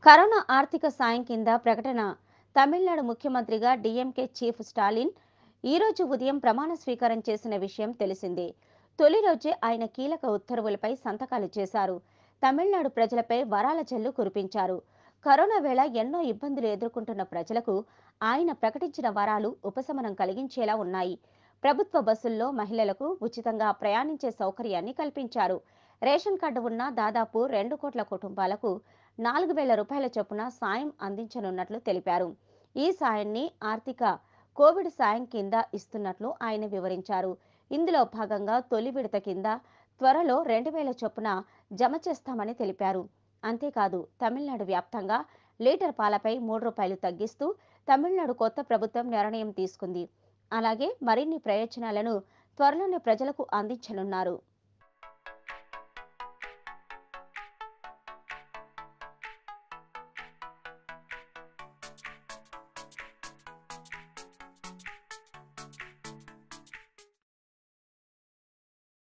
corona ఆర్థిక సాయం కింద ప్రకటన తమిళనాడు ముఖ్యమంత్రిగా డిఎంకే చీఫ్ స్టాలిన్ ఈ రోజు ఉదయం ప్రమాణ స్వీకారం చేసిన విషయం తెలిసిందే తొలి రోజే ఆయన కీలక ఉత్తర్వులపై సంతకాలు చేశారు తమిళనాడు ప్రజలపై వరాల జల్లు కురిపించారు కరోనా వేళ ఎన్నో ఇబ్బందులు ఎదుర్కొంటున్న ప్రజలకు ఆయన ప్రకటించిన వరాలు ఉపశమనం కలిగించేలా ఉన్నాయి ప్రభుత్వ బస్సుల్లో మహిళలకు ఉచితంగా ప్రయాణించే సౌకర్యాన్ని కల్పించారు రేషన్ కార్డు ఉన్న దాదాపు రెండు కోట్ల కుటుంబాలకు నాలుగు వేల రూపాయల చొప్పున సాయం అందించనున్నట్లు తెలిపారు ఈ సాయాన్ని ఆర్థిక కోవిడ్ సాయం కింద ఇస్తున్నట్లు ఆయన వివరించారు ఇందులో భాగంగా తొలి విడత కింద త్వరలో రెండు వేల చొప్పున జమ చేస్తామని తెలిపారు అంతేకాదు తమిళనాడు వ్యాప్తంగా లీటర్ పాలపై మూడు రూపాయలు తగ్గిస్తూ తమిళనాడు కొత్త ప్రభుత్వం నిర్ణయం తీసుకుంది అలాగే మరిన్ని ప్రయోజనాలను త్వరలోనే ప్రజలకు అందించనున్నారు